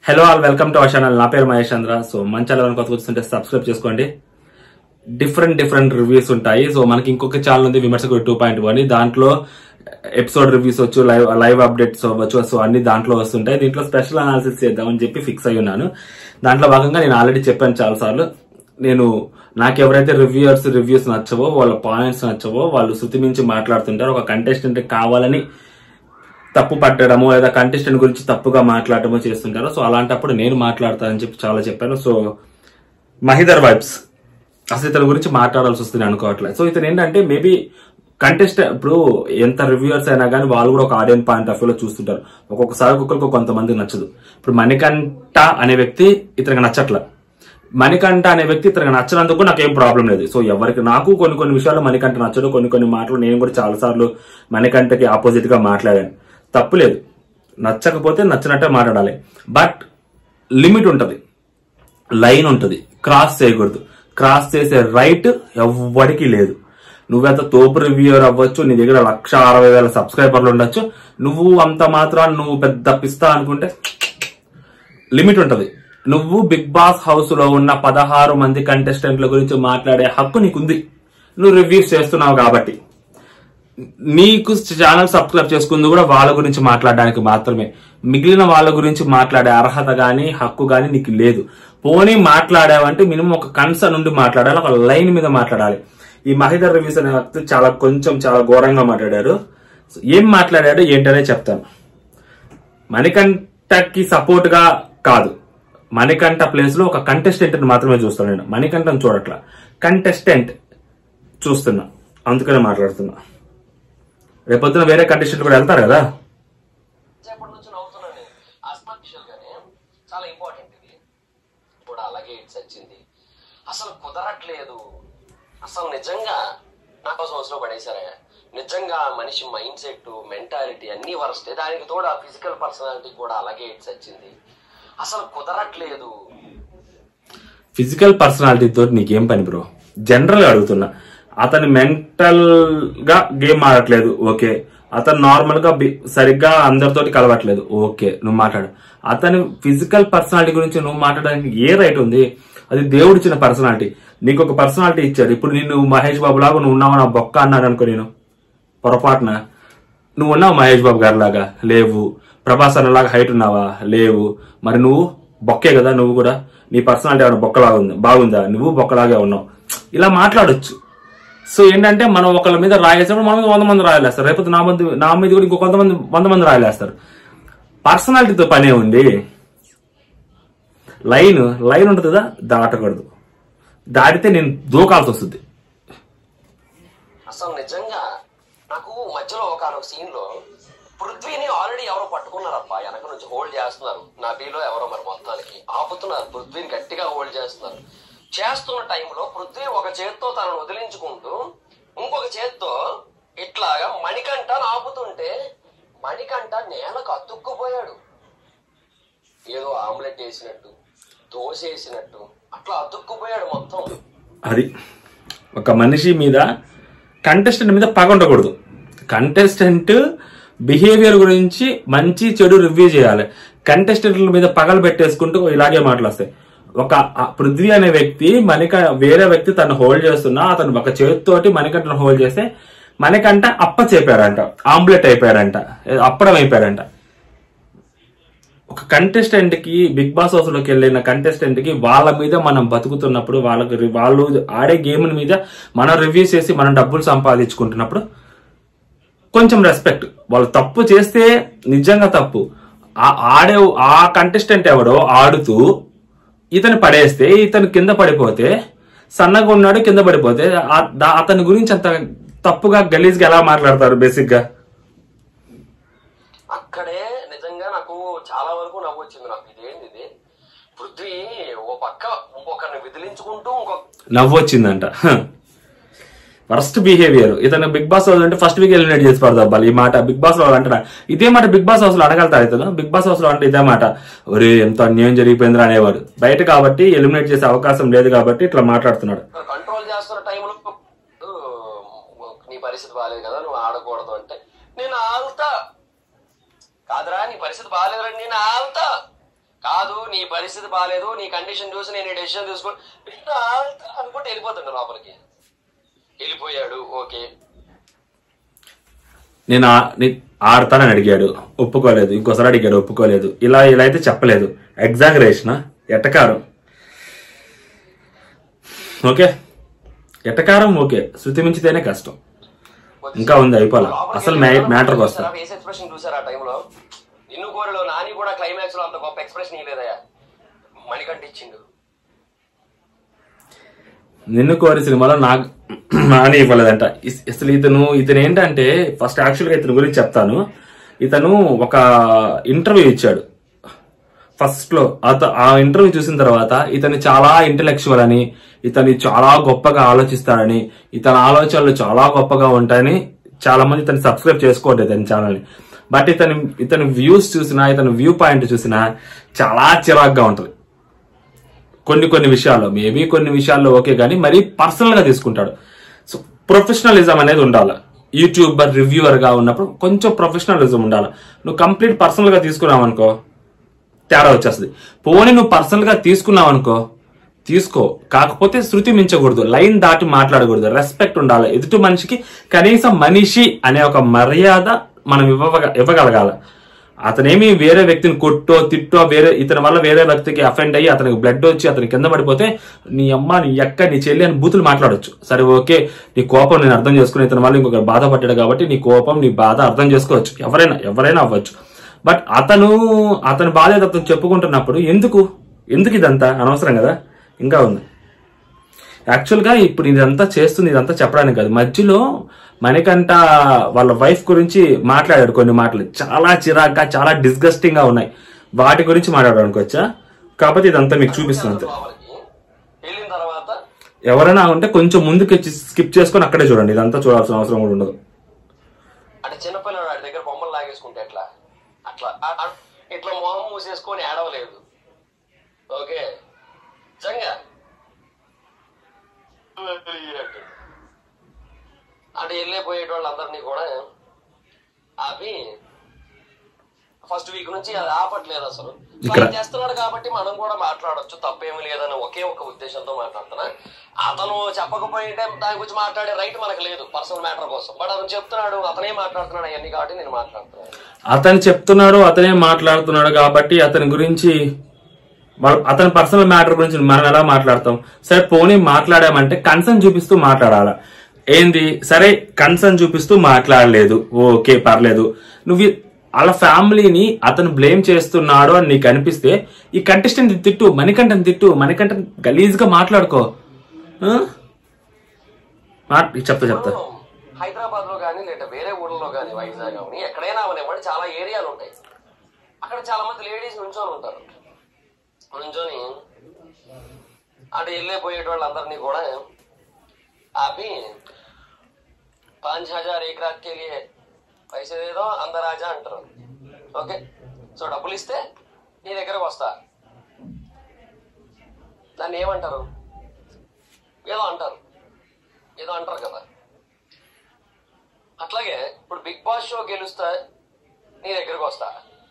Hello all welcome to our channel నా పేరు Mahesh Chandra so మన ఛానల్ కొత్త కూర్చుంటే సబ్స్క్రైబ్ చేసుకోండి డిఫరెంట్ డిఫరెంట్ రివ్యూస్ ఉంటాయి సో మనకి ఇంకొక ఛానల్ ఉంది విమర్శకుడు టూ పాయింట్ వన్ దాంట్లో ఎపిసోడ్ రివ్యూస్ వచ్చు లైవ్ లైవ్ అప్డేట్స్ అవ్వచ్చు సో అన్ని దాంట్లో వస్తుంటాయి దీంట్లో స్పెషల్ అనాలిసిస్ చేద్దామని చెప్పి ఫిక్స్ అయి ఉన్నాను దాంట్లో భాగంగా నేను ఆల్రెడీ చెప్పాను చాలా సార్లు నేను నాకు ఎవరైతే రివ్యూయర్స్ రివ్యూస్ నచ్చవో వాళ్ళ పాయింట్స్ నచ్చవో వాళ్ళు శృతి మించి మాట్లాడుతుంటారు ఒక కంటెస్టెంట్ కావాలని తప్పు పట్టడము లేదా కంటెస్టెంట్ గురించి తప్పుగా మాట్లాడటమో చేస్తుంటారు సో అలాంటప్పుడు నేను మాట్లాడతానని చెప్పి చాలా చెప్పాను సో మహిదర్ వైబ్స్ అసలు ఇతని గురించి మాట్లాడాల్సి వస్తుంది అనుకోవట్లేదు సో ఇతను ఏంటంటే మేబీ కంటెస్ట్ ఇప్పుడు ఎంత రివ్యూయర్స్ అయినా కానీ వాళ్ళు కూడా ఒక ఆడియన్స్ పాయింట్ ఆఫ్ వ్యూలో చూస్తుంటారు ఒక్కొక్కసారి ఒక్కొక్కరికి కొంతమంది నచ్చదు ఇప్పుడు మణికంఠ అనే వ్యక్తి ఇతనికి నచ్చట్ల మణికంఠ అనే వ్యక్తి ఇతనికి నచ్చినందుకు నాకు ఏం ప్రాబ్లం లేదు సో ఎవరికి నాకు కొన్ని కొన్ని విషయాలు మణికంఠ నచ్చడు కొన్ని కొన్ని మాటలు నేను కూడా చాలా సార్లు మణికంఠకి ఆపోజిట్ గా మాట్లాడాను తప్పు లేదు నచ్చకపోతే నచ్చినట్టే మాట్లాడాలి బట్ లిమిట్ ఉంటది లైన్ ఉంటుంది క్రాస్ చేయకూడదు క్రాస్ చేసే రైట్ ఎవ్వడికి లేదు నువ్వెంత తోపు రివ్యూయర్ అవ్వచ్చు నీ దగ్గర లక్ష అరవై వేల సబ్స్క్రైబర్లు ఉండొచ్చు నువ్వు అంత మాత్రం నువ్వు పెద్ద పిస్తా అనుకుంటే లిమిట్ ఉంటది నువ్వు బిగ్ బాస్ హౌస్ లో ఉన్న పదహారు మంది కంటెస్టెంట్ల గురించి మాట్లాడే హక్కు నీకుంది నువ్వు రివ్యూస్ చేస్తున్నావు కాబట్టి నీకు ఛానల్ సబ్స్క్రైబ్ చేసుకుంది కూడా వాళ్ళ గురించి మాట్లాడడానికి మాత్రమే మిగిలిన వాళ్ళ గురించి మాట్లాడే అర్హత గాని హక్కు గాని నీకు లేదు పోనీ మాట్లాడావంటే మినిమం ఒక కన్సర్న్ నుండి మాట్లాడాలి ఒక లైన్ మీద మాట్లాడాలి ఈ మహిదర్ రివ్యూస్ అనే వ్యక్తి చాలా కొంచెం చాలా ఘోరంగా మాట్లాడారు సో ఏం మాట్లాడాడు ఏంటనే చెప్తాను మణికంఠకి సపోర్ట్ గా కాదు మణికంఠ ప్లేస్ లో ఒక కంటెస్టెంట్ మాత్రమే చూస్తాను నేను మణికంఠని చూడట్లా కంటెస్టెంట్ చూస్తున్నా అందుకనే మాట్లాడుతున్నా రేపొద్దున వేరే కంటెస్టెంట్ కూడా వెళ్తారు కదా సేపటి నుంచి నవ్వుతున్నాను అస్పక్షల్ గానే చాలా ఇంపార్టెంట్ ఇది కూడా అలాగే ఇట్స్ వచ్చింది అసలు కుదరట్లేదు అసలు నిజంగా నా కోసం అవసరం పడేశారా నిజంగా మనిషి మైండ్ సెట్ మెంటాలిటీ అన్ని వరస్తే దానికి తోడు ఆ ఫిజికల్ పర్సనాలిటీ కూడా అలాగే ఇట్స్ వచ్చింది అసలు కుదరట్లేదు ఫిజికల్ పర్సనాలిటీ తోటి నీకేం పని బ్రో జనరల్ గా అడుగుతున్నా అతని మెంటల్ గా గేమ్ ఆడట్లేదు ఓకే అతను నార్మల్ గా బి- సరిగ్గా అందరితోటి కలవట్లేదు ఓకే నువ్వు మాట్లాడు అతని ఫిజికల్ పర్సనాలిటీ గురించి నువ్వు మాట్లాడడానికి ఏ రైట్ ఉంది అది దేవుడు ఇచ్చిన పర్సనాలిటీ నీకు ఒక పర్సనాలిటీ ఇచ్చాడు ఇప్పుడు నిన్ను మహేష్ బాబు లాగా నువ్వు ఉన్నావు నా బొక్క అన్నాడు అనుకో నేను పొరపాటున నువ్వు ఉన్నావు మహేష్ బాబు గారి లాగా లేవు ప్రభాస్ అన్నలాగా హైట్ ఉన్నావా లేవు మరి నువ్వు బొక్కే కదా నువ్వు కూడా నీ పర్సనాలిటీ ఏమైనా బొక్కలాగా ఉంది బాగుందా నువ్వు బొక్కలాగే ఉన్నావు ఇలా మాట్లాడొచ్చు సో ఏంటంటే మనం ఒకళ్ళ మీద రాయేసినప్పుడు మన మీద వంద మంది రాయలేస్తారు రేపు నా మంది నా మీద కూడా ఇంకో కొంతమంది వంద మంది రాయలేస్తారు పర్సనాలిటీతో పనే ఉంది లైన్ లైన్ ఉంటుంది కదా దాటకూడదు దాటితే నేను దూకాల్సి వస్తుంది అసలు నిజంగా నాకు మధ్యలో ఒక సీన్ లో పృథ్వీని ఆల్రెడీ ఎవరో పట్టుకున్నారప్ప వెనక నుంచి హోల్డ్ చేస్తున్నారు నా బీలో ఎవరో మరి మొత్తానికి ఆపుతున్నారు పృథ్వీని గట్టిగా హోల్డ్ చేస్తున్నారు చేస్తున్న టైంలో పృథ్వీ ఒక చేత్తో తనను వదిలించుకుంటూ ఇంకొక చేత్తో ఇట్లాగా మణికంఠ ఆపుతుంటే మణికంఠ నేలకు అతుక్కుపోయాడు ఏదో ఆమ్లెట్ వేసినట్టు దోశ వేసినట్టు అట్లా అతుక్కుపోయాడు మొత్తం అది ఒక మనిషి మీద కంటెస్టెంట్ మీద పగ ఉండకూడదు కంటెస్టెంట్ బిహేవియర్ గురించి మంచి చెడు రివ్యూ చేయాలి కంటెస్టెంట్ల మీద పగలు పెట్టేసుకుంటూ ఇలాగే మాట్లాస్తాయి ఒక ఆ పృథ్వీ అనే వ్యక్తి మణిక వేరే వ్యక్తి తను హోల్డ్ చేస్తున్నా అతను ఒక చేతితోటి మణికంఠను హోల్డ్ చేస్తే మణికంఠ అప్ప చెప్పారంట ఆమ్లెట్ అయిపోయాడంట అప్పడం అయిపోయాడంట ఒక కంటెస్టెంట్ కి బిగ్ బాస్ హౌస్ లోకి వెళ్ళిన కంటెస్టెంట్ కి వాళ్ళ మీద మనం బతుకుతున్నప్పుడు వాళ్ళకి రి- వాళ్ళు ఆడే గేమ్ మీద మనం రివ్యూ చేసి మనం డబ్బులు సంపాదించుకుంటున్నప్పుడు కొంచెం రెస్పెక్ట్ వాళ్ళు తప్పు చేస్తే నిజంగా తప్పు ఆ ఆడే ఆ కంటెస్టెంట్ ఎవడో ఆడుతూ ఇతను పడేస్తే ఇతను కింద పడిపోతే సన్నగా ఉన్నాడు కింద పడిపోతే ఆ- దా- అతని గురించి అంత తప్పుగా గలీజ్గా ఎలా మాట్లాడతారు బేసిక్ గా అక్కడే నిజంగా నాకు చాలా వరకు నవ్వు వచ్చింది నాకు ఇదేంది ఇది పృథ్వీ ఓ పక్క ఇంకొకరిని విదిలించుకుంటూ ఇంకొక నవ్వు వచ్చిందంట వర్స్ట్ బిహేవియర్ ఇతను బిగ్ బాస్ హౌస్ అంటే ఫస్ట్ వీక్ ఎలిమినేట్ చేసి పడదాం ఈ మాట బిగ్ బాస్ లో అంటారా ఇదే మాట బిగ్ బాస్ హౌస్ లో అడగలుగుతాడు ఇతను బిగ్ బాస్ హౌస్ లో అంటే ఇదే మాట ఒరే ఎంత అన్యాయం జరిగిపోయిందిరా అనేవాడు బయట కాబట్టి ఎలిమినేట్ చేసే అవకాశం లేదు కాబట్టి ఇట్లా మాట్లాడుతున్నాడు కంట్రోల్ చేస్తున్న టైంలో నీ పరిస్థితి బాగాలేదు కదా నువ్వు ఆడకూడదు అంటే నేను ఆగుతా కాదురా నీ పరిస్థితి బాగాలేదురా నేను ఆగుతా కాదు నీ పరిస్థితి బాగాలేదు నీ కండిషన్ చూసి నేను డెసిషన్ తీసుకో ఇట్లా అనుకుంటే వెళ్ళిపోతుండే లోపలికి వెళ్ళిపోయాడు ఓకే నేను ఆ- నీ- ఆడతానని అడిగాడు ఒప్పుకోలేదు ఇంకోసారి అడిగాడు ఒప్పుకోలేదు ఇలా ఇలా అయితే చెప్పలేదు ఎగ్జాగరేషన్ ఎట్టకారం ఓకే ఎట్టకారం ఓకే శృతి మించితేనే కష్టం ఇంకా ఉంది అయిపోలే అసలు మ్యాటర్కి వస్తా ఫేస్ ఎక్స్ప్రెషన్ చూసారా ఆ టైంలో నిన్ను కోరిలో నాని కూడా క్లైమాక్స్ లో అంత గొప్ప ఎక్స్ప్రెషన్ ఇవ్వలేదయా మణికంఠ ఇచ్చిండు నిన్ను కోరి సినిమాలో నాకు నాని ఇవ్వలేదంట ఇస్- అసలు ఇతను ఇతను ఏంటంటే ఫస్ట్ యాక్చువల్గా ఇతని గురించి చెప్తాను ఇతను ఒక ఇంటర్వ్యూ ఇచ్చాడు ఫస్ట్ లో అత ఆ ఇంటర్వ్యూ చూసిన తర్వాత ఇతను చాలా ఇంటలెక్చువల్ అని ఇతను చాలా గొప్పగా ఆలోచిస్తాడని ఇతని ఆలోచనలు చాలా గొప్పగా ఉంటాయని చాలా మంది ఇతను సబ్స్క్రైబ్ చేసుకోండి ఇతని ఛానల్ ని బట్ ఇతని ఇతని వ్యూస్ చూసినా ఇతని వ్యూ పాయింట్ చూసినా చాలా చిరాగ్గా ఉంటది కొన్ని కొన్ని విషయాల్లో మేబీ కొన్ని విషయాల్లో ఓకే కానీ మరీ పర్సనల్ గా తీసుకుంటాడు సో ప్రొఫెషనలిజం అనేది ఉండాలి యూట్యూబర్ రివ్యూవర్ గా ఉన్నప్పుడు కొంచెం ప్రొఫెషనలిజం ఉండాలి నువ్వు కంప్లీట్ పర్సనల్ గా తీసుకున్నావు అనుకో తేడా వచ్చేస్తుంది పోనీ నువ్వు పర్సనల్ గా తీసుకున్నావు అనుకో తీసుకో కాకపోతే శృతి మించకూడదు లైన్ దాటి మాట్లాడకూడదు రెస్పెక్ట్ ఉండాలి ఎదుటి మనిషికి కనీసం మనిషి అనే ఒక మర్యాద మనం ఇవ్వగ ఇవ్వగలగాల అతనేమి వేరే వ్యక్తిని కొట్టో తిట్టో వేరే ఇతని వల్ల వేరే వ్యక్తికి అఫెండ్ అయ్యి అతనికి బ్లడ్ వచ్చి అతని కింద పడిపోతే నీ అమ్మ నీ అక్క నీ చెల్లి అని బూతులు మాట్లాడొచ్చు సరే ఓకే నీ కోపం నేను అర్థం చేసుకుని ఇతని వల్ల ఇంకొక బాధపడ్డాడు కాబట్టి నీ కోపం నీ బాధ అర్థం చేసుకోవచ్చు ఎవరైనా ఎవరైనా అవ్వచ్చు బట్ అతను అతని బాధ ఏదో అతను చెప్పుకుంటున్నప్పుడు ఎందుకు ఎందుకు ఇదంతా అనవసరం కదా ఇంకా ఉంది యాక్చువల్గా ఇప్పుడు ఇదంతా చేస్తుంది ఇదంతా చెప్పడానికి కాదు మధ్యలో మణికంఠ వాళ్ళ వైఫ్ గురించి మాట్లాడాడు కొన్ని మాటలు చాలా చిరాగ్గా చాలా డిస్గస్టింగ్ గా ఉన్నాయి వాటి గురించి మాట్లాడడానికి వచ్చా కాకపోతే ఇదంతా మీకు చూపిస్తుంది అంతే లోపలికి వెళ్ళిన తర్వాత ఎవరైనా ఉంటే కొంచెం ముందుకు స్కిప్ చేసుకొని అక్కడే చూడండి ఇదంతా చూడాల్సిన అవసరం కూడా ఉండదు అంటే చిన్నపిల్లడు వాడి దగ్గర బొమ్మలు లాగేసుకుంటే ఎట్లా అట్లా ఆ- ఆ- ఇట్లా మొహం మూసేసుకొని ఏడవలేదు ఓకే నిజంగా అంటే వెళ్ళిపోయేట వాళ్ళందరినీ కూడా ఆపి ఫస్ట్ వీక్ నుంచి అది ఆపట్లేదు అసలు సో ఇక్కడ- ఆయన చేస్తున్నాడు కాబట్టి మనం కూడా మాట్లాడొచ్చు తప్పేమీ లేదని ఒకే ఒక ఉద్దేశంతో మాట్లాడుతున్నా అతను చెప్పకపోయింటే దాని గురించి మాట్లాడే రైట్ మనకు లేదు పర్సనల్ మ్యాటర్ కోసం బట్ అతను చెప్తున్నాడు అతనే మాట్లాడుతున్నాడు అవన్నీ కాబట్టి నేను మాట్లాడుతున్నాను అతను చెప్తున్నాడు అతనే మాట్లాడుతున్నాడు కాబట్టి అతని గురించి వాళ్ళ- అతని పర్సనల్ మ్యాటర్ గురించి మనం ఎలా మాట్లాడతాం సరే పోనీ మాట్లాడామంటే కన్సర్న్ చూపిస్తూ మాట్లాడాల ఏంది సరే కన్సర్న్ చూపిస్తూ మాట్లాడలేదు ఓకే పర్లేదు నువ్వు ఈ- వాళ్ళ ఫ్యామిలీని అతను బ్లేమ్ చేస్తున్నాడు అని నీకు అనిపిస్తే ఈ కంటెస్టెంట్ తిట్టు మణికంఠని తిట్టు మణికంఠన్ గలీజ్ గా మాట్లాడుకో ఆ? మాట్- చెప్తా చెప్తా హైదరాబాద్ లో కానీ లేదా వేరే ఊర్లో కానీ వైజాగ్ కానీ ఎక్కడైనా అవనివ్వండి చాలా ఏరియాలు ఉంటాయి అక్కడ చాలా మంది లేడీస్ నుంచొని ఉంటారు నుంచొని అటు వెళ్ళిపోయేట వాళ్ళందరినీ కూడా ఆపి పాంచ్ హజార్ ఏక్ రాత్ కే లియే పైసే ఏదో అందరాజా అంటారు ఓకే సో డబ్బులు ఇస్తే నీ దగ్గరకు వస్తా దాన్ని ఏమంటారు ఏదో అంటారు ఏదో అంటారు కదా అట్లాగే ఇప్పుడు బిగ్ బాస్ షో గెలుస్తా నీ దగ్గరకు వస్తా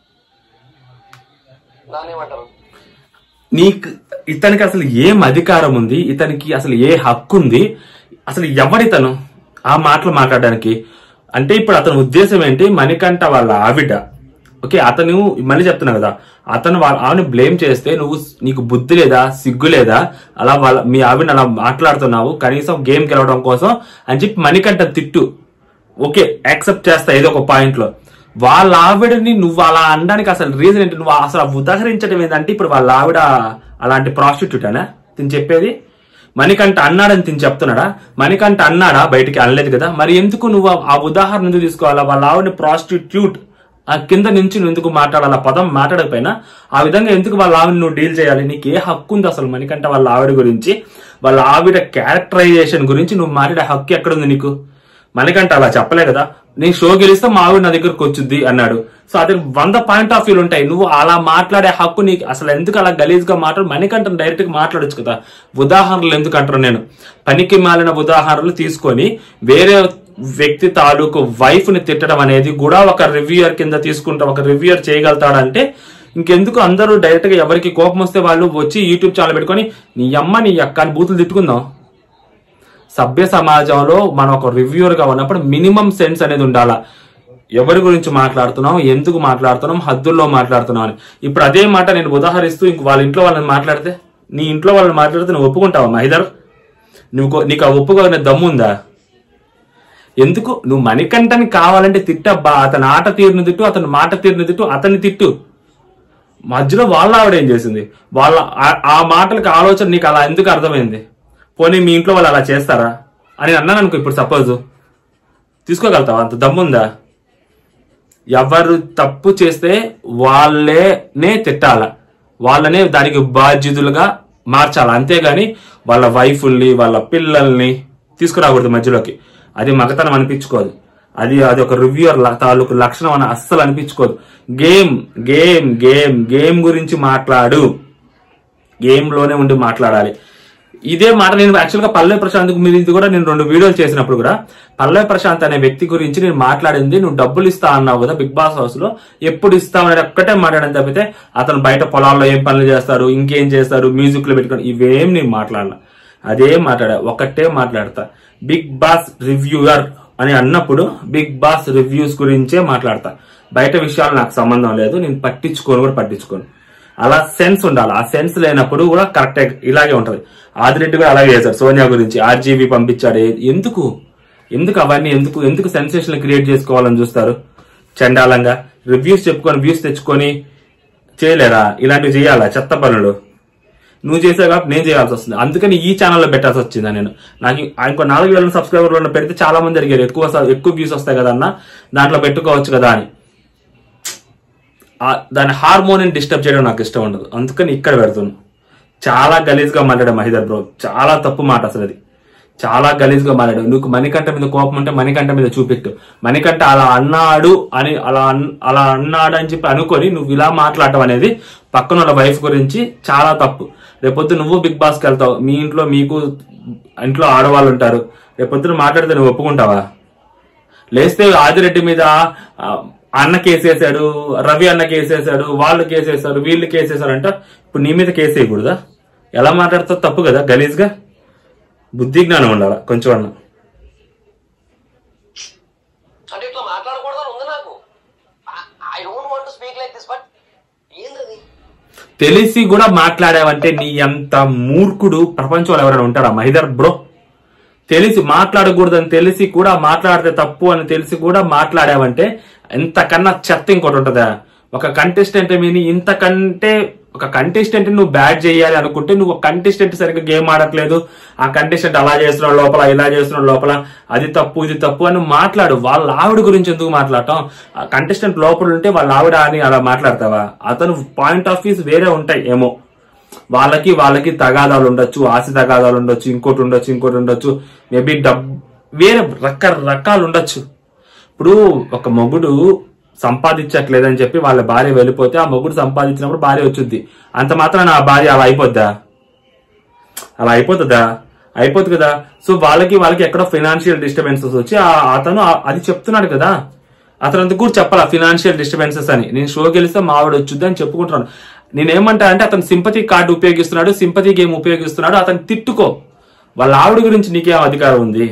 దాన్ని ఏమంటారు నీకు ఇతనికి అసలు ఏం అధికారం ఉంది ఇతనికి అసలు ఏ హక్కు ఉంది అసలు ఎవరితను ఆ మాటలు మాట్లాడడానికి అంటే ఇప్పుడు అతని ఉద్దేశం ఏంటి మణికంఠ వాళ్ళ ఆవిడ ఓకే అతను మళ్ళీ చెప్తున్నా కదా అతను వాళ్ళ ఆవిడని బ్లేమ్ చేస్తే నువ్వు నీకు బుద్ధి లేదా సిగ్గు లేదా అలా వాళ్ళ మీ ఆవిడని అలా మాట్లాడుతున్నావు కనీసం గేమ్ గెలవడం కోసం అని చెప్పి మణికంఠ తిట్టు ఓకే యాక్సెప్ట్ చేస్తా ఏదో ఒక పాయింట్ లో వాళ్ళ ఆవిడని నువ్వు అలా అనడానికి అసలు రీజన్ ఏంటి నువ్వు అసలు ఉదాహరించడం ఏంటంటే ఇప్పుడు వాళ్ళ ఆవిడ అలాంటి ప్రాస్టిట్యూట్ అనా తిని చెప్పేది మణికంఠ అన్నాడని తిని చెప్తున్నాడా మణికంఠ అన్నాడా బయటికి అనలేదు కదా మరి ఎందుకు నువ్వు ఆ- ఆ ఉదాహరణ ఎందుకు తీసుకోవాలా వాళ్ళ ఆవిడని ప్రాస్టిట్యూట్ ఆ కింద నుంచి నువ్వు ఎందుకు మాట్లాడాలి ఆ పదం మాట్లాడకపోయినా ఆ విధంగా ఎందుకు వాళ్ళ ఆవిడ నువ్వు డీల్ చేయాలి నీకు ఏ హక్కు ఉంది అసలు మణికంఠ వాళ్ళ ఆవిడ గురించి వాళ్ళ ఆవిడ క్యారెక్టరైజేషన్ గురించి నువ్వు మాట్లాడే హక్కు ఎక్కడుంది నీకు మనకంటే అలా చెప్పలే కదా నేను షో గెలిస్తే మా ఆవిడ నా దగ్గరకు వచ్చుద్ది అన్నాడు సో అది వంద పాయింట్ ఆఫ్ వ్యూలు ఉంటాయి నువ్వు అలా మాట్లాడే హక్కు నీకు అసలు ఎందుకు అలా గలీజ్ గా మాట్లాడు మనకంటే డైరెక్ట్ గా మాట్లాడొచ్చు కదా ఉదాహరణలు ఎందుకు అంటారు నేను పనికి మాలిన ఉదాహరణలు తీసుకొని వేరే వ్యక్తి తాలూకు వైఫ్ ని తిట్టడం అనేది కూడా ఒక రివ్యూయర్ కింద తీసుకుంటా ఒక రివ్యూయర్ చేయగలుగుతాడంటే ఇంకెందుకు అందరూ డైరెక్ట్ గా ఎవరికి కోపం వస్తే వాళ్ళు వచ్చి యూట్యూబ్ ఛానల్ పెట్టుకొని నీ అమ్మ నీ అక్క అని బూతులు తిట్టుకుందాం సభ్య సమాజంలో మనం ఒక రివ్యూవర్ గా ఉన్నప్పుడు మినిమం సెన్స్ అనేది ఉండాలా ఎవరి గురించి మాట్లాడుతున్నాం ఎందుకు మాట్లాడుతున్నాం హద్దుల్లో మాట్లాడుతున్నాం అని ఇప్పుడు అదే మాట నేను ఉదాహరిస్తూ ఇంక వాళ్ళ ఇంట్లో వాళ్ళని మాట్లాడితే నీ ఇంట్లో వాళ్ళని మాట్లాడితే నువ్వు ఒప్పుకుంటావా మహిదర్ నువ్వు నీకు ఆ ఒప్పుకోనే దమ్ముందా ఎందుకు నువ్వు మణికంఠని కావాలంటే తిట్టబ్బా అతని ఆట తీరుని తిట్టు అతని మాట తీరుని తిట్టు అతన్ని తిట్టు మధ్యలో వాళ్ళ ఆవిడ ఏం చేసింది వాళ్ళ ఆ- ఆ మాటలకు ఆలోచన నీకు అలా ఎందుకు అర్థమైంది పోనీ మీ ఇంట్లో వాళ్ళు అలా చేస్తారా అని అన్నాను అనుకో ఇప్పుడు సపోజ్ తీసుకోగలుగుతావా అంత దమ్ముందా ఎవరు తప్పు చేస్తే వాళ్ళనే తిట్టాల వాళ్ళనే దానికి బాధ్యతలుగా మార్చాలి అంతేగాని వాళ్ళ వైఫుల్ని వాళ్ళ పిల్లల్ని తీసుకురాకూడదు మధ్యలోకి అది మగతనం అనిపించుకోదు అది అది ఒక రివ్యూర్ తాలూకు లక్షణం అని అస్సలు అనిపించుకోదు గేమ్ గేమ్ గేమ్ గేమ్ గురించి మాట్లాడు గేమ్ లోనే ఉండి మాట్లాడాలి ఇదే మాట నేను యాక్చువల్ గా పల్లె ప్రశాంత్ మీరు ఇది కూడా నేను రెండు వీడియోలు చేసినప్పుడు కూడా పల్లె ప్రశాంత్ అనే వ్యక్తి గురించి నేను మాట్లాడింది నువ్వు డబ్బులు ఇస్తా అన్నావు కదా బిగ్ బాస్ హౌస్ లో ఎప్పుడు ఇస్తావు అనేది ఒక్కటే మాట్లాడడం తప్పితే అతను బయట పొలాల్లో ఏం పనులు చేస్తారు ఇంకేం చేస్తారు మ్యూజిక్ లో పెట్టుకొని ఇవేం నేను మాట్లాడాల అదే మాట్లాడా ఒకటే మాట్లాడతా బిగ్ బాస్ రివ్యూయర్ అని అన్నప్పుడు బిగ్ బాస్ రివ్యూస్ గురించే మాట్లాడతా బయట విషయాలు నాకు సంబంధం లేదు నేను పట్టించుకోను కూడా పట్టించుకోను అలా సెన్స్ ఉండాలి ఆ సెన్స్ లేనప్పుడు కూడా కరెక్ట్ ఇలాగే ఉంటది ఆదిరెడ్డి కూడా అలాగే చేశారు సోనియా గురించి ఆర్జీబీ పంపించాడు ఏ- ఎందుకు ఎందుకు అవన్నీ ఎందుకు ఎందుకు సెన్సేషన్ క్రియేట్ చేసుకోవాలని చూస్తారు చండాలంగా రివ్యూస్ చెప్పుకొని వ్యూస్ తెచ్చుకొని చేయలేరా ఇలాంటివి చేయాలా చెత్త పనులు నువ్వు చేసావు కాబట్టి నేను చేయాల్సి వస్తుంది అందుకని ఈ ఛానల్లో పెట్టాల్సి వచ్చింది నేను నాకు ఇంకో నాలుగు వేల సబ్స్క్రైబర్లు పెడితే చాలా మంది అడిగారు ఎక్కువ స- ఎక్కువ వ్యూస్ వస్తాయి కదా అన్న దాంట్లో పెట్టుకోవచ్చు కదా అని ఆ- దాని హార్మోన్ డిస్టర్బ్ చేయడం నాకు ఇష్టం ఉండదు అందుకని ఇక్కడ పెడుతున్నాను చాలా గలీజ్ గా మాట్లాడే మహిదర్ బ్రో చాలా తప్పు మాట అసలు అది చాలా గలీజ్ గా మాట్లాడాడు నువ్వు మణికంఠ మీద కోపం ఉంటే మణికంఠ మీద చూపెట్టు మణికంఠ అలా అన్నాడు అని అలా అన్- అలా అన్నాడు అని చెప్పి అనుకొని నువ్వు ఇలా మాట్లాడటం అనేది పక్కన వాళ్ళ వైఫ్ గురించి చాలా తప్పు రేపొద్దు నువ్వు బిగ్ బాస్కి వెళ్తావు మీ ఇంట్లో మీకు ఇంట్లో ఆడవాళ్ళు ఉంటారు రేపొద్దున మాట్లాడితే నువ్వు ఒప్పుకుంటావా లేస్తే ఆదిరెడ్డి మీద ఆ, అన్న కేసేసాడు రవి అన్న కేసేసాడు వాళ్ళు కేసేసారు వీళ్ళు కేసేసారు అంట ఇప్పుడు నీ మీద కేసు వేయకూడదా ఎలా మాట్లాడతావు తప్పు కదా గలీజ్ గా బుద్ధి జ్ఞానం ఉండాలి కొంచెం అన్న అంటే ఇట్లా మాట్లాడకూడదని ఉంది నాకు I don't want to speak like this but ఏందది తెలిసి కూడా మాట్లాడావంటే నీ అంత మూర్ఖుడు ప్రపంచంలో ఎవరైనా ఉంటారా మహిదర్ బ్రో తెలిసి మాట్లాడకూడదని తెలిసి కూడా మాట్లాడితే తప్పు అని తెలిసి కూడా మాట్లాడావంటే ఎంతకన్నా చెత్త ఇంకోటి ఉంటుందా ఒక కంటెస్టెంట్ మీని ఇంతకంటే ఒక కంటెస్టెంట్ నువ్వు బ్యాట్ చేయాలి అనుకుంటే నువ్వు ఒక కంటెస్టెంట్ సరిగ్గా గేమ్ ఆడట్లేదు ఆ కంటెస్టెంట్ అలా చేస్తున్నాడు లోపల ఇలా చేస్తున్నాడు లోపల అది తప్పు ఇది తప్పు అని మాట్లాడు వాళ్ళ ఆవిడ గురించి ఎందుకు మాట్లాడటం ఆ కంటెస్టెంట్ లోపల ఉంటే వాళ్ళ ఆవిడ అని అలా మాట్లాడతావా అతను పాయింట్ ఆఫ్ వ్యూస్ వేరే ఉంటాయి ఏమో వాళ్ళకి వాళ్ళకి తగాదాలు ఉండొచ్చు ఆశ తగాదాలు ఉండొచ్చు ఇంకోటి ఉండొచ్చు ఇంకోటి ఉండొచ్చు మేబీ డబ్ వేరే రకరకాలు ఉండొచ్చు ఇప్పుడు ఒక మొగుడు సంపాదించట్లేదని చెప్పి వాళ్ళ భార్య వెళ్ళిపోతే ఆ మొగుడు సంపాదించినప్పుడు భార్య వచ్చుద్ది అంత మాత్రం నా భార్య అలా అయిపోద్దా అలా అయిపోతుందా అయిపోతుంది కదా సో వాళ్ళకి వాళ్ళకి ఎక్కడో ఫైనాన్షియల్ డిస్టర్బెన్సెస్ వచ్చి ఆ- అతను ఆ- అది చెప్తున్నాడు కదా అతను అందుకు కూడా చెప్పాలా ఫినాన్షియల్ డిస్టర్బెన్సెస్ అని నేను షో గెలిస్తే మా ఆవిడ వచ్చుద్ది అని చెప్పుకుంటున్నాను నేనేమంటా అంటే అతను సింపతి కార్డు ఉపయోగిస్తున్నాడు సింపతి గేమ్ ఉపయోగిస్తున్నాడు అతను తిట్టుకో వాళ్ళ ఆవిడ గురించి నీకేం అధికారం ఉంది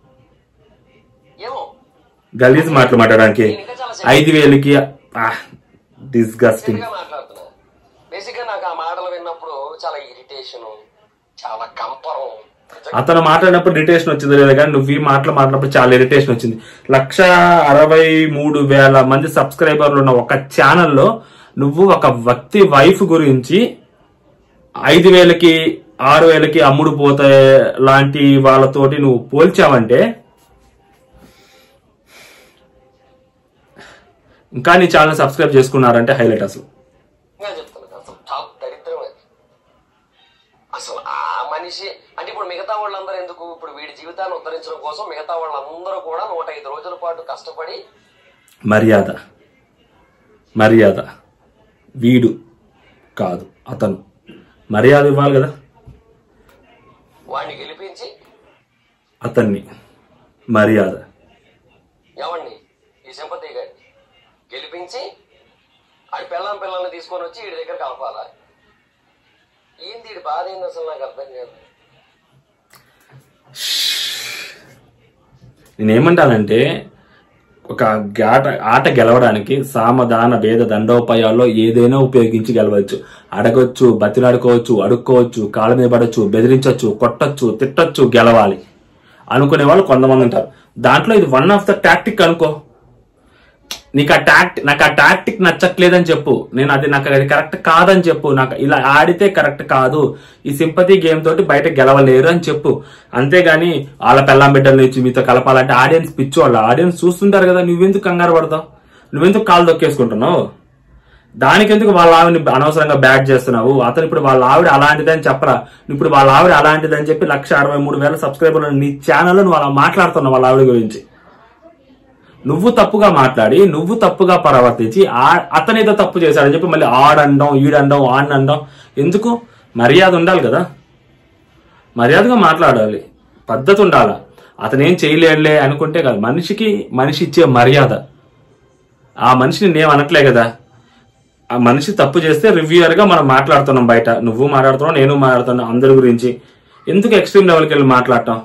ఏమో గలీజ్ మాటలు మాట్లాడడానికి ఐదు వేలకి డిస్గస్టింగ్ గా మాట్లాడుతున్నా బేసిక్ గా నాకు ఆ మాటలు విన్నప్పుడు చాలా ఇరిటేషన్ చాలా కంపరం అతను మాట్లాడినప్పుడు ఇరిటేషన్ వచ్చింది లేదా కానీ నువ్వు ఈ మాటలు మాట్లాడినప్పుడు చాలా ఇరిటేషన్ వచ్చింది లక్ష అరవై మూడు వేల మంది సబ్స్క్రైబర్లు ఉన్న ఒక ఛానల్లో నువ్వు ఒక వ్యక్తి వైఫ్ గురించి ఐదు వేలకి ఆరు వేలకి అమ్ముడు పోతే లాంటి వాళ్ళతోటి నువ్వు పోల్చావంటే ఇంకా నీ ఛానల్ సబ్స్క్రైబ్ చేసుకున్నారంటే హైలైట్ అసలు ఇంకా చెప్తున్నాను అసలు టాప్ దరిద్రం అది అసలు ఆ మనిషి అంటే ఇప్పుడు మిగతా వాళ్ళందరూ ఎందుకు ఇప్పుడు వీడి జీవితాన్ని ఉద్ధరించడం కోసం మిగతా వాళ్ళందరూ కూడా నూట ఐదు రోజుల పాటు కష్టపడి మర్యాద మర్యాద వీడు కాదు అతను మర్యాద ఇవ్వాలి కదా వాడిని గెలిపించి అతన్ని మర్యాద ఎవరిని ఈ సింపతి గారిని గెలిపించి ఆడి పెళ్ళాం పిల్లల్ని తీసుకొని వచ్చి వీడి దగ్గర కలపాలా ఏంది వీడి బాధ ఏంది అసలు నాకు అర్థం కాదు నేనేమంటానంటే ఒక ఆట ఆట గెలవడానికి సామధాన భేద దండోపాయాల్లో ఏదైనా ఉపయోగించి గెలవచ్చు అడగొచ్చు బతిలాడుకోవచ్చు అడుక్కోవచ్చు కాళ్ళ మీద పడవచ్చు బెదిరించవచ్చు కొట్టొచ్చు తిట్టొచ్చు గెలవాలి అనుకునే వాళ్ళు కొంతమంది ఉంటారు దాంట్లో ఇది వన్ ఆఫ్ ద టాక్టిక్ అనుకో నీకు ఆ టాక్టిక్ నాకు ఆ టాక్టిక్ నచ్చట్లేదని చెప్పు నేను అది నాకు అది కరెక్ట్ కాదని చెప్పు నాకు ఇలా ఆడితే కరెక్ట్ కాదు ఈ సింపతి గేమ్ తోటి బయట గెలవలేరు అని చెప్పు అంతేగాని వాళ్ళ పెళ్ళాం బిడ్డలు ఇచ్చి మీతో కలపాలంటే ఆడియన్స్ పిచ్చోళ్ళ ఆడియన్స్ చూస్తుంటారు కదా నువ్వెందుకు కంగారు పడతావు నువ్వెందుకు కాలు దొక్కేసుకుంటున్నావు దానికి ఎందుకు వాళ్ళ ఆవిడని అనవసరంగా బ్యాట్ చేస్తున్నావు అతను ఇప్పుడు వాళ్ళ ఆవిడ అలాంటిదని చెప్పరా ఇప్పుడు వాళ్ళ ఆవిడ అలాంటిదని చెప్పి లక్ష అరవై మూడు వేల సబ్స్క్రైబర్లు నీ ఛానల్లో నువ్వు అలా మాట్లాడుతున్నావు వాళ్ళ ఆవిడ గురించి నువ్వు తప్పుగా మాట్లాడి నువ్వు తప్పుగా ప్రవర్తించి ఆ- అతనేదో తప్పు చేశాడని చెప్పి మళ్ళీ ఆడండం ఈడండం ఆడనండం ఎందుకు మర్యాద ఉండాలి కదా మర్యాదగా మాట్లాడాలి పద్ధతి ఉండాలి అతను ఏం చేయలేడులే అనుకుంటే కాదు మనిషికి మనిషి ఇచ్చే మర్యాద ఆ మనిషిని నేను అనట్లే కదా ఆ మనిషి తప్పు చేస్తే రివ్యూయర్ గా మనం మాట్లాడుతున్నాం బయట నువ్వు మాట్లాడుతున్నావు నేను మాట్లాడుతున్నాను అందరి గురించి ఎందుకు ఎక్స్ట్రీమ్ లెవెల్కి వెళ్ళి మాట్లాడటం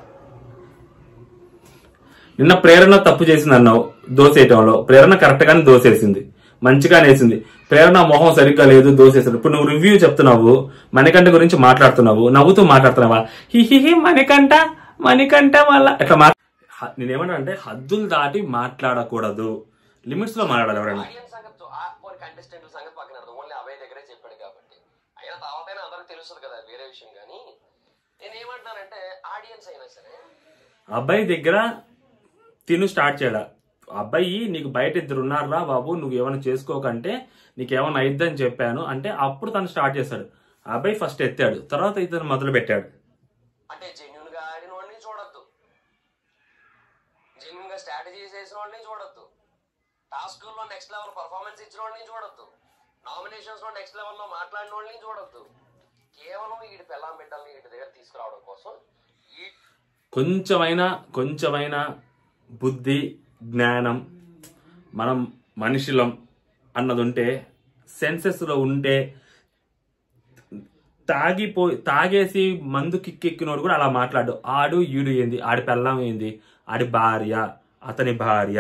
నిన్న ప్రేరణ తప్పు చేసింది అన్నావు దోసేయటంలో ప్రేరణ కరెక్ట్ గానే దోసేసింది మంచిగానే వేసింది ప్రేరణ మొహం సరిగ్గా లేదు దోసేసింది ఇప్పుడు నువ్వు రివ్యూ చెప్తున్నావు మణికంఠ గురించి మాట్లాడుతున్నావు నవ్వుతూ మాట్లాడుతున్నావా హిహిహి మణికంఠ మణికంఠ వల్ల ఇట్లా మా హ- నేనేమన్నా అంటే హద్దులు దాటి మాట్లాడకూడదు లిమిట్స్ లో మాట్లాడాలి ఎవరైనా ఆడియన్స్ సంగతి పోనీ కంటెస్టెంట్ల సంగతి పక్కన ఓన్లీ అభయ్ దగ్గరే చెప్పాడు కాబట్టి అయినా తర్వాతైనా అందరికి తెలుస్తుంది కదా అది వేరే విషయం కానీ నేను ఏమంటున్నానంటే ఆడియన్స్ అయినా సరే అబ్బాయి దగ్గర తిను స్టార్ట్ చేయడా అబ్బాయి నీకు బయట ఇద్దరు ఉన్నారా బాబు నువ్వు ఏమైనా చేసుకోకంటే నీకేమైనా అయిద్దని చెప్పాను అంటే అప్పుడు తను స్టార్ట్ చేశాడు ఆ అబ్బాయి ఫస్ట్ ఎత్తాడు తర్వాత ఇతను మొదలు పెట్టాడు అంటే జెన్యున్ గా ఆడిన వాళ్ళని చూడొద్దు జెన్యున్ గా స్ట్రాటజీస్ వేసిన వాళ్ళని చూడొద్దు టాస్క్ లో నెక్స్ట్ లెవెల్ పర్ఫార్మెన్స్ ఇచ్చిన వాళ్ళని చూడొద్దు నామినేషన్స్ లో నెక్స్ట్ లెవెల్ లో మాట్లాడిన వాళ్ళని చూడొద్దు కేవలం వీడి పెళ్ళాం బిడ్డల్ని వీటి దగ్గర తీసుకురావడం కోసం ఈ కొంచెమైనా కొంచెమైనా బుద్ధి జ్ఞానం మనం మనుషులం అన్నది ఉంటే సెన్సెస్లో ఉంటే తాగిపోయి తాగేసి మందు కిక్కెక్కినోడు కూడా అలా మాట్లాడు ఆడు ఈడు ఏంది ఆడి పెళ్ళం ఏంది ఆడి భార్య అతని భార్య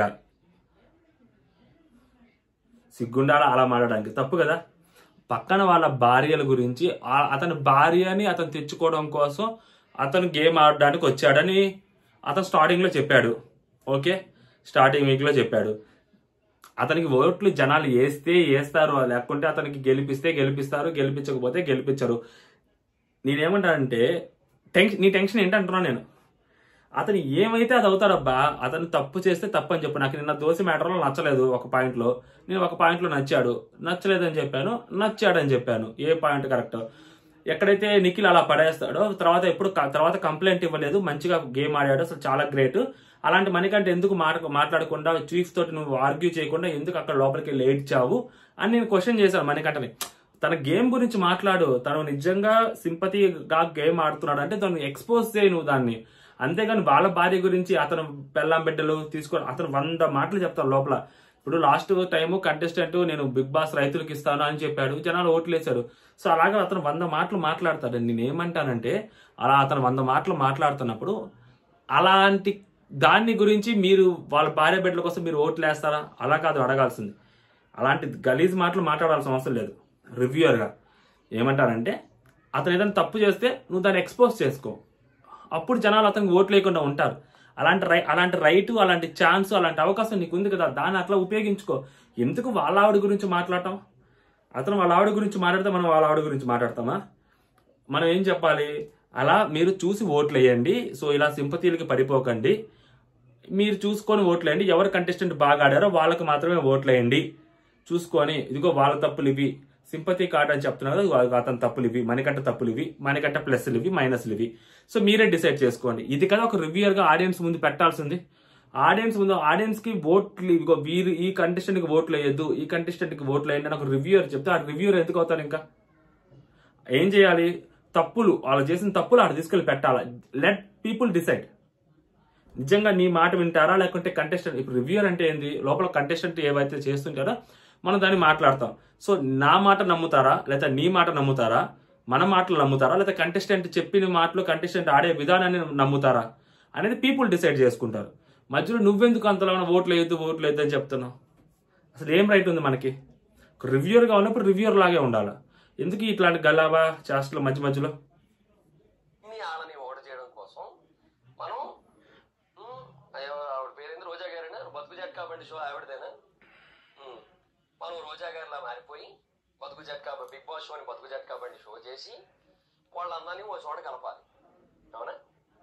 సిగ్గుండాల అలా మాట్లాడడానికి తప్పు కదా పక్కన వాళ్ళ భార్యల గురించి ఆ- అతని భార్యని అతను తెచ్చుకోవడం కోసం అతను గేమ్ ఆడడానికి వచ్చాడని అతను స్టార్టింగ్ లో చెప్పాడు ఓకే స్టార్టింగ్ వీక్ లో చెప్పాడు అతనికి ఓట్లు జనాలు వేస్తే వేస్తారు లేకుంటే అతనికి గెలిపిస్తే గెలిపిస్తారు గెలిపించకపోతే గెలిపించరు నేనేమంటానంటే టెన్షన్ నీ టెన్షన్ ఏంటంటున్నాను నేను అతను ఏమైతే అది అవుతాడబ్బా అతను తప్పు చేస్తే తప్పు అని చెప్పు నాకు నిన్న దోశ మ్యాటర్లో నచ్చలేదు ఒక పాయింట్లో నేను ఒక పాయింట్లో నచ్చాడు నచ్చలేదని చెప్పాను నచ్చాడని చెప్పాను ఏ పాయింట్ కరెక్ట్ ఎక్కడైతే నిఖిల్ అలా పడేస్తాడో తర్వాత ఎప్పుడు క- తర్వాత కంప్లైంట్ ఇవ్వలేదు మంచిగా గేమ్ ఆడాడు అసలు చాలా గ్రేట్ అలాంటి మనకంటే ఎందుకు మాట మాట్లాడకుండా చీఫ్ తోటి నువ్వు ఆర్గ్యూ చేయకుండా ఎందుకు అక్కడ లోపలికి వెళ్ళి ఏడ్చావు అని నేను క్వశ్చన్ చేశాను మణికంఠని తన గేమ్ గురించి మాట్లాడు తను నిజంగా సింపతిగా గేమ్ ఆడుతున్నాడు అంటే తను ఎక్స్పోజ్ చేయి నువ్వు దాన్ని అంతేగాని వాళ్ళ భార్య గురించి అతను పెళ్ళాం బిడ్డలు తీసుకొని అతను వంద మాటలు చెప్తాడు లోపల ఇప్పుడు లాస్ట్ టైం కంటెస్టెంట్ నేను బిగ్ బాస్ రైతులకు ఇస్తాను అని చెప్పాడు జనాలు ఓట్లు వేశాడు సో అలాగే అతను వంద మాటలు మాట్లాడతాడు నేను ఏమంటానంటే అలా అతను వంద మాటలు మాట్లాడుతున్నప్పుడు అలాంటి దాన్ని గురించి మీరు వాళ్ళ భార్య బిడ్డల కోసం మీరు ఓట్లు వేస్తారా అలా కాదు అడగాల్సింది అలాంటి గలీజ్ మాటలు మాట్లాడాల్సిన అవసరం లేదు రివ్యూయర్గా ఏమంటారంటే అతను ఏదైనా తప్పు చేస్తే నువ్వు దాన్ని ఎక్స్పోజ్ చేసుకో అప్పుడు జనాలు అతనికి ఓట్లు లేకుండా ఉంటారు అలాంటి రై అలాంటి రైటు అలాంటి ఛాన్స్ అలాంటి అవకాశం నీకు ఉంది కదా దాన్ని అట్లా ఉపయోగించుకో ఎందుకు వాళ్ళ ఆవిడ గురించి మాట్లాడటం అతను వాళ్ళ ఆవిడ గురించి మాట్లాడితే మనం వాళ్ళ ఆవిడ గురించి మాట్లాడతామా మనం ఏం చెప్పాలి అలా మీరు చూసి ఓట్లు వేయండి సో ఇలా సింపతీలకి పడిపోకండి మీరు చూసుకొని ఓట్లు వేయండి ఎవరు కంటెస్టెంట్ బాగా ఆడారో వాళ్ళకి మాత్రమే ఓట్లు వేయండి చూసుకొని ఇదిగో వాళ్ళ తప్పులు ఇవి సింపతి కార్డ్ అని చెప్తున్నారు అది అతని తప్పులు ఇవి మణికంట తప్పులు ఇవి మణికంట ప్లస్లు ఇవి మైనస్లు ఇవి సో మీరే డిసైడ్ చేసుకోండి ఇది కదా ఒక రివ్యూయర్ గా ఆడియన్స్ ముందు పెట్టాల్సింది ఆడియన్స్ ముందు ఆడియన్స్ కి ఓట్లు ఇదిగో వీరు ఈ కంటెస్టెంట్ కి ఓట్లు వేయద్దు ఈ కంటెస్టెంట్ కి ఓట్లు వేయండి అని ఒక రివ్యూయర్ చెప్తే ఆ రివ్యూయర్ ఎందుకు అవుతారు ఇంకా ఏం చేయాలి తప్పులు వాళ్ళు చేసిన తప్పులు ఆడ తీసుకెళ్లి పెట్టాలి లెట్ పీపుల్ డిసైడ్ నిజంగా నీ మాట వింటారా లేకుంటే కంటెస్టెంట్ ఇప్పుడు రివ్యూయర్ అంటే ఏంది లోపల కంటెస్టెంట్ ఏవైతే చేస్తుంటారో మనం దాన్ని మాట్లాడతాం సో నా మాట నమ్ముతారా లేదా నీ మాట నమ్ముతారా మన మాటలు నమ్ముతారా లేదా కంటెస్టెంట్ చెప్పిన మాటలు కంటెస్టెంట్ ఆడే విధానాన్ని నమ్ముతారా అనేది పీపుల్ డిసైడ్ చేసుకుంటారు మధ్యలో నువ్వెందుకు అంతలో ఓట్లు వేయద్దు ఓట్లు వేయద్దు అని చెప్తున్నావు అసలు ఏం రైట్ ఉంది మనకి ఒక రివ్యూర్గా ఉన్నప్పుడు రివ్యూర్ లాగే ఉండాలి ఎందుకు ఇట్లాంటి గలాబా చేష్టలు మధ్య మధ్యలో మీ ఆళ్ళని ఓడ చేయడం కోసం మనం ఉమ్, అయ్యో ఆవిడ పేరేంది రోజా గారేనా బతుకు జట్కా బండి షో ఆవిడదేనా ఉమ్, మనం రోజా గారిలా మారిపోయి బతుకు జట్కా బిగ్ బాస్ షోని బతుకు జట్కా బండి షో చేసి వాళ్ళందరినీ ఓ చోట కలపాలి అవునా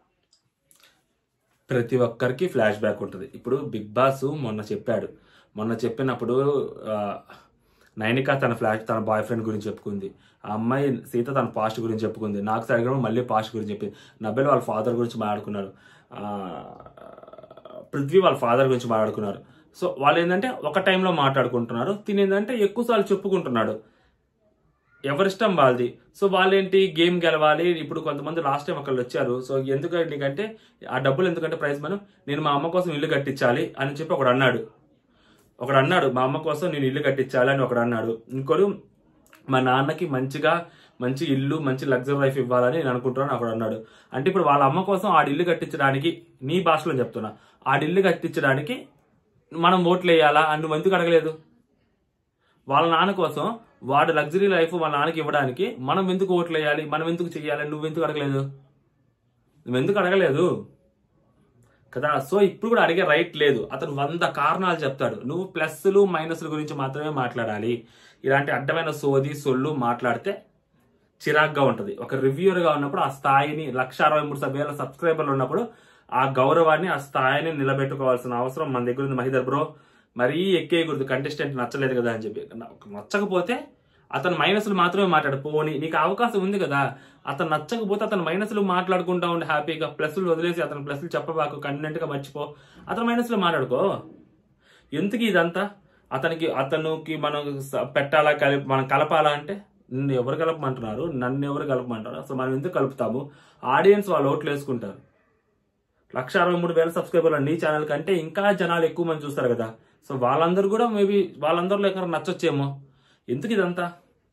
ప్రతి ఒక్కరికి ఫ్లాష్ బ్యాక్ ఉంటుంది ఇప్పుడు బిగ్ బాస్ మొన్న చెప్పాడు మొన్న చెప్పినప్పుడు ఆ, నైనిక తన ఫ్లాష్ తన బాయ్ ఫ్రెండ్ గురించి చెప్పుకుంది ఆ అమ్మాయి సీత తన పాస్ట్ గురించి చెప్పుకుంది నాకు సరిగ్గా మళ్ళీ పాస్ట్ గురించి చెప్పింది నబ్బెల్ వాళ్ళ ఫాదర్ గురించి మాట్లాడుకున్నారు ఆ, పృథ్వీ వాళ్ళ ఫాదర్ గురించి మాట్లాడుకున్నారు సో వాళ్ళు ఏంటంటే ఒక టైంలో మాట్లాడుకుంటున్నారు తినేందంటే ఎక్కువసార్లు చెప్పుకుంటున్నాడు ఎవరిష్టం వాళ్ళది సో వాళ్ళేంటి గేమ్ గెలవాలి ఇప్పుడు కొంతమంది లాస్ట్ టైం ఒకళ్ళు వచ్చారు సో ఎందుకు నీకంటే ఆ డబ్బులు ఎందుకంటే ప్రైజ్ మనం నేను మా అమ్మ కోసం ఇల్లు కట్టించాలి అని చెప్పి ఒకడు అన్నాడు ఒకడు అన్నాడు మా అమ్మ కోసం నేను ఇల్లు కట్టించాలి అని ఒకడు అన్నాడు ఇంకోడు మా నాన్నకి మంచిగా మంచి ఇల్లు మంచి లగ్జరీ లైఫ్ ఇవ్వాలని నేను అనుకుంటున్నాను ఒకడు అన్నాడు అంటే ఇప్పుడు వాళ్ళ అమ్మ కోసం ఆడి ఇల్లు కట్టించడానికి నీ భాషలో చెప్తున్నా ఆడి ఇల్లు కట్టించడానికి మనం ఓట్లు వేయాలా అని నువ్వు ఎందుకు అడగలేదు వాళ్ళ నాన్న కోసం వాడు లగ్జరీ లైఫ్ వాళ్ళ నాన్నకి ఇవ్వడానికి మనం ఎందుకు ఓట్లు వేయాలి మనం ఎందుకు చెయ్యాలి నువ్వు ఎందుకు అడగలేదు నువ్వు ఎందుకు అడగలేదు కదా సో ఇప్పుడు కూడా అడిగే రైట్ లేదు అతను వంద కారణాలు చెప్తాడు నువ్వు ప్లస్లు మైనస్ల గురించి మాత్రమే మాట్లాడాలి ఇలాంటి అడ్డమైన సోది సొల్లు మాట్లాడితే చిరాగ్గా ఉంటుంది ఒక రివ్యూర్గా ఉన్నప్పుడు ఆ స్థాయిని లక్ష అరవై మూడు వేల సబ్స్క్రైబర్లు ఉన్నప్పుడు ఆ గౌరవాన్ని ఆ స్థాయిని నిలబెట్టుకోవాల్సిన అవసరం మన దగ్గర ఉంది మహిదర్ బ్రో మరీ ఎక్కేయకూడదు కంటెస్టెంట్ నచ్చలేదు కదా అని చెప్పి నాకు నచ్చకపోతే అతను మైనస్లు మాత్రమే మాట్లాడు పోని నీకు అవకాశం ఉంది కదా అతను నచ్చకపోతే అతను మైనస్లు మాట్లాడుకుంటా ఉండి హ్యాపీగా ప్లస్లు వదిలేసి అతను ప్లస్లు చెప్పబాకు కంటెంట్ గా మర్చిపో అతను మైనస్లు మాట్లాడుకో ఎందుకు ఇదంతా అతనికి అతనికి మనం స- పెట్టాలా కలిపి మనం కలపాలా అంటే నిన్ను ఎవరు కలపమంటున్నారు నన్ను ఎవరు కలపమంటారు అసలు మనం ఎందుకు కలుపుతాము ఆడియన్స్ వాళ్ళు ఓట్లు వేసుకుంటారు లక్ష అరవై మూడు వేల సబ్స్క్రైబర్లు నీ ఛానల్ కంటే ఇంకా జనాలు ఎక్కువ మంది చూస్తారు కదా సో వాళ్ళందరూ కూడా మేబీ వాళ్ళందరిలో ఎక్కడ నచ్చొచ్చేమో ఎందుకు ఇదంతా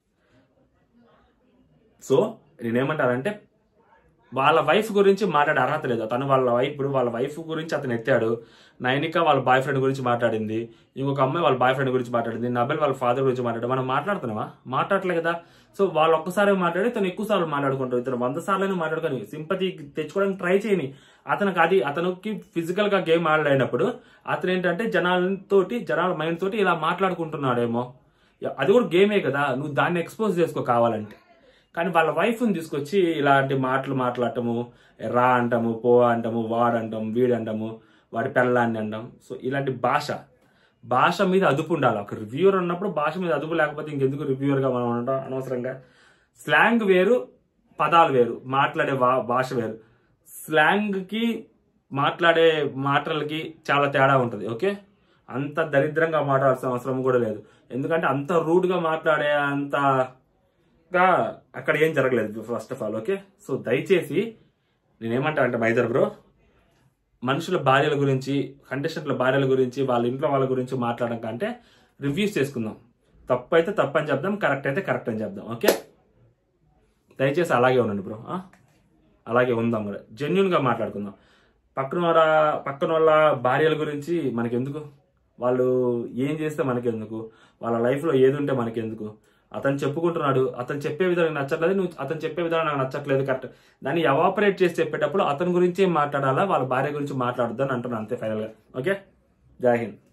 సో నేనేమంటానంటే వాళ్ళ వైఫ్ గురించి మాట్లాడే అర్హత లేదు తను వాళ్ళ వైఫ్ ఇప్పుడు వాళ్ళ వైఫ్ గురించి అతను ఎత్తాడు నైనిక వాళ్ళ బాయ్ ఫ్రెండ్ గురించి మాట్లాడింది ఇంకొక అమ్మాయి వాళ్ళ బాయ్ ఫ్రెండ్ గురించి మాట్లాడింది నబెల్ వాళ్ళ ఫాదర్ గురించి మాట్లాడు మనం మాట్లాడుతున్నావా మాట్లాడలే కదా సో వాళ్ళు ఒక్కసారి మాట్లాడి తను ఎక్కువ సార్లు మాట్లాడుకుంటారు ఇతను వంద సార్లు మాట్లాడుకొని సింపతి తెచ్చుకోవడానికి ట్రై చేయని అతనికి అది అతనికి ఫిజికల్ గా గేమ్ ఆడలేనప్పుడు అతను ఏంటంటే జనాలతోటి జనాల మైండ్ తోటి ఇలా మాట్లాడుకుంటున్నాడేమో అది కూడా గేమే కదా నువ్వు దాన్ని ఎక్స్పోజ్ చేసుకో కావాలంటే కానీ వాళ్ళ వైఫ్ని తీసుకొచ్చి ఇలాంటి మాటలు మాట్లాడటము రా అంటాము పో అంటాము వాడంటాం వీడంటాము వాడి పెళ్ళాన్ని అంటాం సో ఇలాంటి భాష భాష మీద అదుపు ఉండాలి ఒక రివ్యూవర్ ఉన్నప్పుడు భాష మీద అదుపు లేకపోతే ఇంకెందుకు రివ్యూవర్గా మనం ఉండటం అనవసరంగా స్లాంగ్ వేరు పదాలు వేరు మాట్లాడే వా- భాష వేరు స్లాంగ్కి మాట్లాడే మాటలకి చాలా తేడా ఉంటుంది ఓకే అంత దరిద్రంగా మాట్లాడాల్సిన అవసరం కూడా లేదు ఎందుకంటే అంత రూడ్గా మాట్లాడే అంత గా అక్కడ ఏం జరగలేదు first of all okay so దయచేసి నేనేమంటా అంటే మైదర్ బ్రో మనుషుల భార్యల గురించి కంటెస్టెంట్ల భార్యల గురించి వాళ్ళ ఇంట్లో వాళ్ళ గురించి మాట్లాడడం కంటే రివ్యూస్ చేసుకుందాం తప్పు అయితే తప్పు అని చెప్దాం కరెక్ట్ అయితే కరెక్ట్ అని చెప్దాం ఓకే దయచేసి అలాగే ఉండండి బ్రో ఆ? అలాగే ఉందాం కూడా జెన్యున్గా మాట్లాడుకుందాం పక్కన వాళ్ళ పక్కన వాళ్ళ భార్యల గురించి మనకెందుకు వాళ్ళు ఏం చేస్తే మనకెందుకు వాళ్ళ లైఫ్లో ఏది ఉంటే మనకెందుకు అతను చెప్పుకుంటున్నాడు అతను చెప్పే విధానం నాకు నచ్చట్లేదు నువ్వు అతను చెప్పే విధానం నాకు నచ్చట్లేదు కరెక్ట్ దాన్ని ఎవాపరేట్ చేసి చెప్పేటప్పుడు అతని గురించే మాట్లాడాలా వాళ్ళ భార్య గురించి మాట్లాడద్దు అని అంటున్నాను అంతే ఫైనల్గా ఓకే జై హింద్